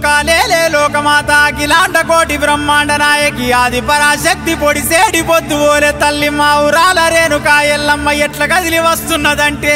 లోకాలేలే లోకమాత అఖిలాండ కోటి బ్రహ్మాండ నాయకి ఆది పరాశక్తి పొడి సేడి పొద్దు ఓలే తల్లి మా ఊరాల రేణుకా ఎల్లమ్మ ఎట్ల కదిలి వస్తున్నదంటే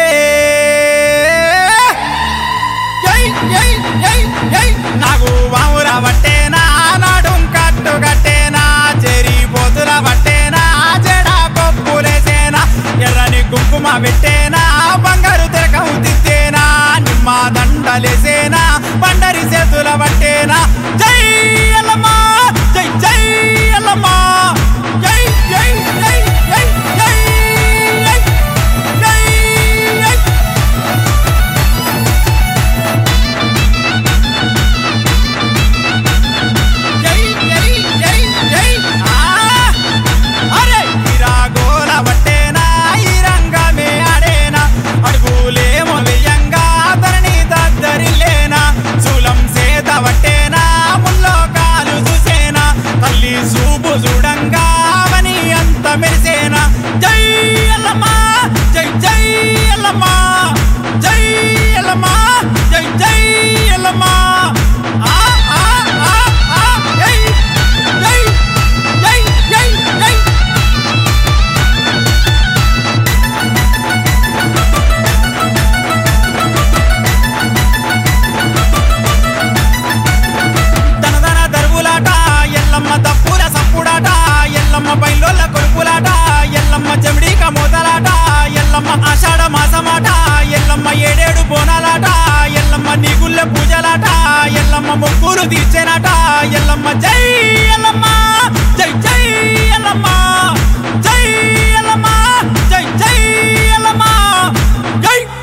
జై జై జై జై నాకు వాముర పట్టేనా నాడు కట్టు కట్టేనా చెరి పోతుల పట్టేనా జడ కొప్పులేసేనా ఎర్రని కుంకుమ పెట్టేనా బంగారు తిరకం తిత్తేనా నిమ్మ దండలేసేనా బండరి చేతుల పట్టేనా జై ఎల్లమ్మ జై జై ఎల్లమ్మ జై జై జై జై జై జై జై జై జై జై జై జై ఆ అరే ఇరాగోల బట్టేనా ఈ రంగమే ఆడేనా అడుగులేమో వెయ్యంగా ధరణి దద్దరిల్లేనా శూలం సేత బట్టేనా ముల్లో కాలు చూసేనా తల్లి చూపు చూడంగా అవని అంత మెరిసేనా జై ఎల్లమ్మ జై జై ఎల్లమ్మ జై ఎల్లమ్మ జై జై ఎల్లమ్మ ఆ ఆ ఆ ఆ జై జై జై జై జై దనదన దరువులాట ఎల్లమ్మ తప్పుల సప్పుడాట ఎల్లమ్మ బయలుల కొడుకులాట ఎల్లమ్మ చెమిడిక మొదలాట ఎల్లమ్మ ఆషాఢ మాసమాట ఎల్లమ్మ ఏడేడు బోనాలాట ఎల్లమ్మ నీగుళ్ళ పూజలాట ఎల్లమ్మ మొక్కులు తీర్చేనాట ఎల్లమ్మ జై ఎల్లమ్మ